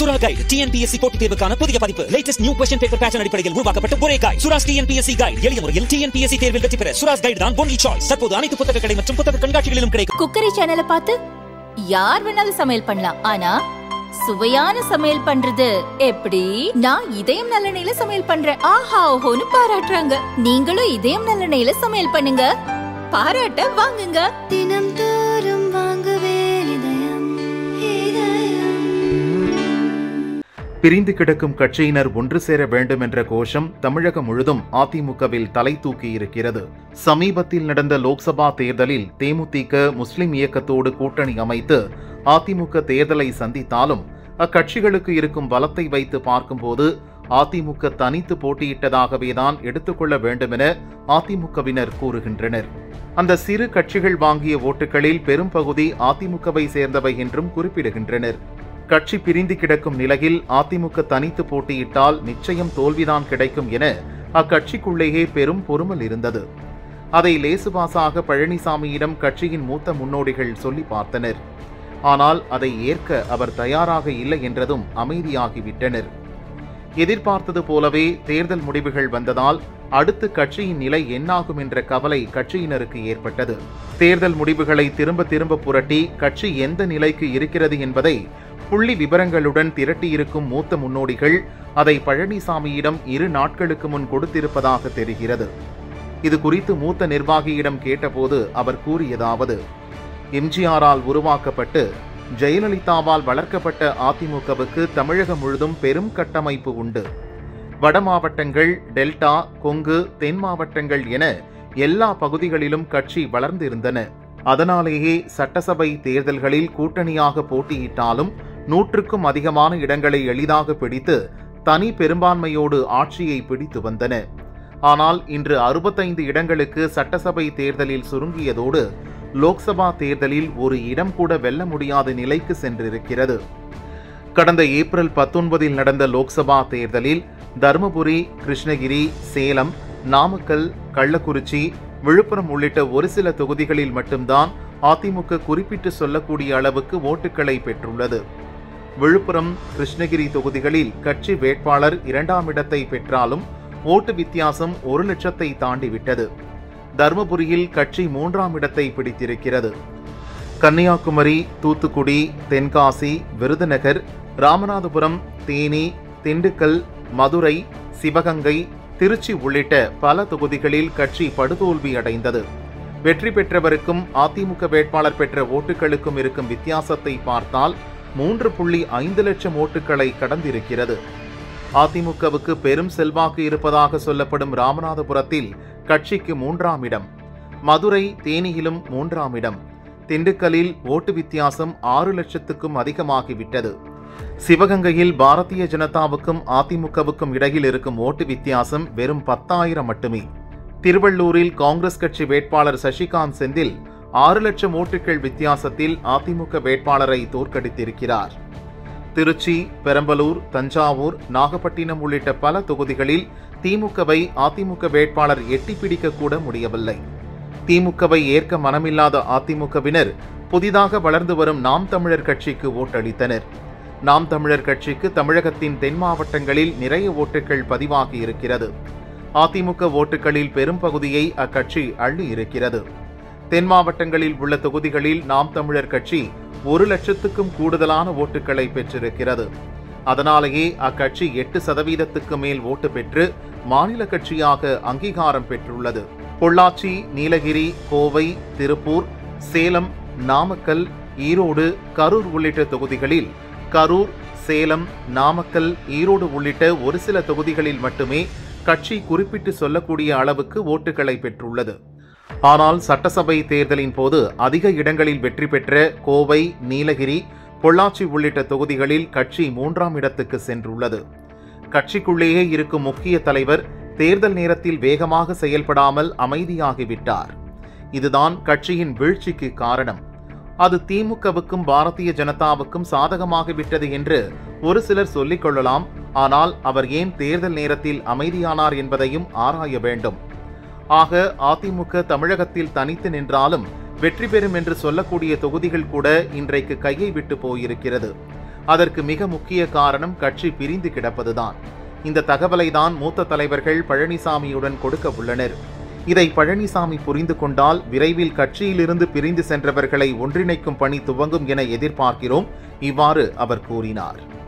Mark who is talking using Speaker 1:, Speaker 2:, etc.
Speaker 1: சுரா guide TNPSC போட்டித் தேர்வுக்கான புதிய பதிப்பு latest new question paper pattern அடிப்படையில் உருவாக்கப்பட்ட ஒரே கைட் சுராஸ் டிஎன்பிஎஸ்சி கைட் எளிய முறையில் டிஎன்பிஎஸ்சி தேர்வில் வெற்றி பெற சுராஸ் கைட் தான் ஒன்லி சாய்ஸ் தற்போது அனைத்து புத்தக கடை மற்றும் புத்தக கண்காட்சிகளிலும் கிடைக்கும்
Speaker 2: குக்கரி சேனலை பார்த்து யார் வேணாலும் சமையல் பண்ணலாம் ஆனா சுவையான சமையல் பண்றது எப்படி நான் இதயம் நல்லெண்ணெயில சமையல் பண்றேன் ஆஹா ஓஹோன்னு பாராட்டுறாங்க நீங்களும் இதயம் நல்லெண்ணெயில சமையல் பண்ணுங்க பாராட்ட வாங்குங்க
Speaker 3: தினம் தோறும் வாங்குவே இதயம் இதயம்
Speaker 4: பிரிந்து கிடக்கும் கட்சியினர் ஒன்று சேர வேண்டும் என்ற கோஷம் தமிழகம் முழுதும் அதிமுகவில் தலை தூக்கி இருக்கிறது சமீபத்தில் நடந்த லோக்சபா தேர்தலில் தேமுதிக முஸ்லிம் இயக்கத்தோடு கூட்டணி அமைத்து அதிமுக தேர்தலை சந்தித்தாலும் அக்கட்சிகளுக்கு இருக்கும் பலத்தை வைத்து பார்க்கும்போது அதிமுக தனித்து போட்டியிட்டதாகவேதான் எடுத்துக்கொள்ள வேண்டுமென அதிமுகவினர் கூறுகின்றனர் அந்த சிறு கட்சிகள் வாங்கிய ஓட்டுகளில் பெரும்பகுதி அதிமுகவை சேர்ந்தவை என்றும் குறிப்பிடுகின்றனர் கட்சி பிரிந்து கிடக்கும் நிலையில் அதிமுக தனித்து போட்டியிட்டால் நிச்சயம் தோல்விதான் கிடைக்கும் என அக்கட்சிக்குள்ளேயே பெரும் பொறுமல் இருந்தது அதை லேசுபாசாக பழனிசாமியிடம் கட்சியின் மூத்த முன்னோடிகள் சொல்லி பார்த்தனர் ஆனால் அதை ஏற்க அவர் தயாராக இல்லை என்றதும் அமைதியாகிவிட்டனர் எதிர்பார்த்தது போலவே தேர்தல் முடிவுகள் வந்ததால் அடுத்து கட்சியின் நிலை என்னாகும் என்ற கவலை கட்சியினருக்கு ஏற்பட்டது தேர்தல் முடிவுகளை திரும்ப திரும்ப புரட்டி கட்சி எந்த நிலைக்கு இருக்கிறது என்பதை புள்ளி விவரங்களுடன் திரட்டியிருக்கும் மூத்த முன்னோடிகள் அதை பழனிசாமியிடம் இரு நாட்களுக்கு முன் கொடுத்திருப்பதாக தெரிகிறது இது குறித்து மூத்த நிர்வாகியிடம் கேட்டபோது அவர் கூறியதாவது எம்ஜிஆரால் உருவாக்கப்பட்டு ஜெயலலிதாவால் வளர்க்கப்பட்ட அதிமுகவுக்கு தமிழகம் முழுதும் பெரும் கட்டமைப்பு உண்டு வட மாவட்டங்கள் டெல்டா கொங்கு தென் மாவட்டங்கள் என எல்லா பகுதிகளிலும் கட்சி வளர்ந்திருந்தன அதனாலேயே சட்டசபை தேர்தல்களில் கூட்டணியாக போட்டியிட்டாலும் நூற்றுக்கும் அதிகமான இடங்களை எளிதாக பிடித்து தனி பெரும்பான்மையோடு ஆட்சியை பிடித்து வந்தன ஆனால் இன்று அறுபத்தைந்து இடங்களுக்கு சட்டசபை தேர்தலில் சுருங்கியதோடு லோக்சபா தேர்தலில் ஒரு இடம் கூட வெல்ல முடியாத நிலைக்கு சென்றிருக்கிறது கடந்த ஏப்ரல் பத்தொன்பதில் நடந்த லோக்சபா தேர்தலில் தருமபுரி கிருஷ்ணகிரி சேலம் நாமக்கல் கள்ளக்குறிச்சி விழுப்புரம் உள்ளிட்ட ஒரு சில தொகுதிகளில் மட்டும்தான் அதிமுக குறிப்பிட்டு சொல்லக்கூடிய அளவுக்கு ஓட்டுகளை பெற்றுள்ளது விழுப்புரம் கிருஷ்ணகிரி தொகுதிகளில் கட்சி வேட்பாளர் இரண்டாம் இடத்தை பெற்றாலும் ஓட்டு வித்தியாசம் ஒரு லட்சத்தை தாண்டிவிட்டது தருமபுரியில் கட்சி மூன்றாம் இடத்தை பிடித்திருக்கிறது கன்னியாகுமரி தூத்துக்குடி தென்காசி விருதுநகர் ராமநாதபுரம் தேனி திண்டுக்கல் மதுரை சிவகங்கை திருச்சி உள்ளிட்ட பல தொகுதிகளில் கட்சி படுதோல்வி அடைந்தது வெற்றி பெற்றவருக்கும் அதிமுக வேட்பாளர் பெற்ற ஓட்டுகளுக்கும் இருக்கும் வித்தியாசத்தை பார்த்தால் மூன்று புள்ளி ஐந்து லட்சம் ஓட்டுகளை கடந்திருக்கிறது அதிமுகவுக்கு பெரும் செல்வாக்கு இருப்பதாக சொல்லப்படும் ராமநாதபுரத்தில் கட்சிக்கு மூன்றாம் இடம் மதுரை தேனியிலும் மூன்றாம் இடம் திண்டுக்கல்லில் ஓட்டு வித்தியாசம் ஆறு லட்சத்துக்கும் அதிகமாகிவிட்டது சிவகங்கையில் பாரதிய ஜனதாவுக்கும் அதிமுகவுக்கும் இடையில் இருக்கும் ஓட்டு வித்தியாசம் வெறும் பத்தாயிரம் மட்டுமே திருவள்ளூரில் காங்கிரஸ் கட்சி வேட்பாளர் சசிகாந்த் செந்தில் ஆறு லட்சம் ஓட்டுகள் வித்தியாசத்தில் அதிமுக வேட்பாளரை தோற்கடித்திருக்கிறார் திருச்சி பெரம்பலூர் தஞ்சாவூர் நாகப்பட்டினம் உள்ளிட்ட பல தொகுதிகளில் திமுகவை அதிமுக வேட்பாளர் எட்டி பிடிக்க கூட முடியவில்லை திமுகவை ஏற்க மனமில்லாத அதிமுகவினர் புதிதாக வளர்ந்து வரும் நாம் தமிழர் கட்சிக்கு ஓட்டளித்தனர் நாம் தமிழர் கட்சிக்கு தமிழகத்தின் தென் மாவட்டங்களில் நிறைய ஓட்டுகள் பதிவாகி இருக்கிறது அதிமுக ஓட்டுகளில் பெரும் பகுதியை அக்கட்சி அள்ளி இருக்கிறது தென் மாவட்டங்களில் உள்ள தொகுதிகளில் நாம் தமிழர் கட்சி ஒரு லட்சத்துக்கும் கூடுதலான ஓட்டுகளை பெற்றிருக்கிறது அதனாலேயே அக்கட்சி எட்டு சதவீதத்துக்கு மேல் ஓட்டு பெற்று மாநில கட்சியாக அங்கீகாரம் பெற்றுள்ளது பொள்ளாச்சி நீலகிரி கோவை திருப்பூர் சேலம் நாமக்கல் ஈரோடு கரூர் உள்ளிட்ட தொகுதிகளில் கரூர் சேலம் நாமக்கல் ஈரோடு உள்ளிட்ட ஒரு சில தொகுதிகளில் மட்டுமே கட்சி குறிப்பிட்டு சொல்லக்கூடிய அளவுக்கு ஓட்டுகளை பெற்றுள்ளது ஆனால் சட்டசபை தேர்தலின் போது அதிக இடங்களில் வெற்றி பெற்ற கோவை நீலகிரி பொள்ளாச்சி உள்ளிட்ட தொகுதிகளில் கட்சி மூன்றாம் இடத்துக்கு சென்றுள்ளது கட்சிக்குள்ளேயே இருக்கும் முக்கிய தலைவர் தேர்தல் நேரத்தில் வேகமாக செயல்படாமல் அமைதியாகிவிட்டார் இதுதான் கட்சியின் வீழ்ச்சிக்கு காரணம் அது திமுகவுக்கும் பாரதிய ஜனதாவுக்கும் சாதகமாகிவிட்டது என்று ஒரு சிலர் சொல்லிக் கொள்ளலாம் ஆனால் அவர் ஏன் தேர்தல் நேரத்தில் அமைதியானார் என்பதையும் ஆராய வேண்டும் ஆக அதிமுக தமிழகத்தில் தனித்து நின்றாலும் வெற்றி பெறும் என்று சொல்லக்கூடிய தொகுதிகள் கூட இன்றைக்கு கையை விட்டு போயிருக்கிறது அதற்கு மிக முக்கிய காரணம் கட்சி பிரிந்து கிடப்பதுதான் இந்த தகவலை தான் மூத்த தலைவர்கள் பழனிசாமியுடன் கொடுக்க உள்ளனர் இதை பழனிசாமி புரிந்து கொண்டால் விரைவில் கட்சியிலிருந்து பிரிந்து சென்றவர்களை ஒன்றிணைக்கும் பணி துவங்கும் என எதிர்பார்க்கிறோம் இவ்வாறு அவர் கூறினார்